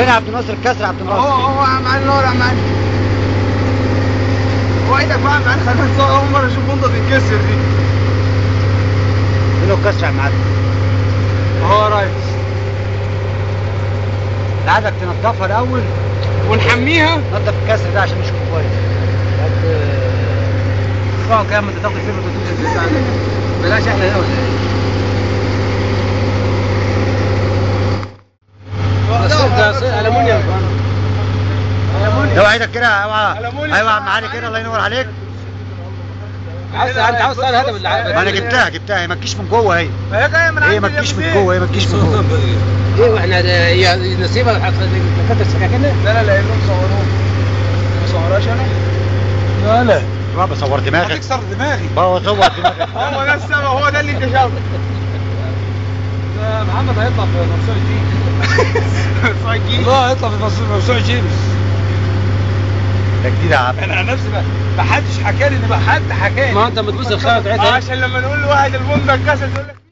فين عبد الناصر الكسر عبد هو الناصر هو عم عن نور عم عن هو ايدك بقى عم عن خلينا نصور اول مره اشوف بنطه تتكسر دي فين هو الكسر يا معلم هو يا ريس لا عايزك تنضفها الاول ونحميها نضف الكسر ده عشان نشوفه كويس اه كام انت تاخد فيلم وتدوس بلاش احنا هنا ولا ايه؟ المونيوم اوعى ايدك كده اوعى ألمونيوم. ايوه يا عم علي كده الله ينور عليك عاوز انت عاوز تسال هذا بالله ما انا جبتها جبتها هي ما تجيش من جوه هي هي جايه من هي عند ما تجيش من اليابسين. جوه هي ما تجيش من جوه ايه واحنا هي نسيبها كتر السكاكين لا لا لا انهم صوروه ما صورهاش انا لا لا بابا صور دماغك هتكسر دماغي بابا صور دماغك هو ده السبب هو ده اللي اكتشفته محمد هيطلع في موسوعة جيمس والله هيطلع في موسوعة جيمس ده جديد يا عم انا عن نفسي ما- ما حدش حكى لي ان ما حد حكى لي ما انت بتبص الخيار بتاعتها عشان لما نقول لواحد البندق كسر يقول لك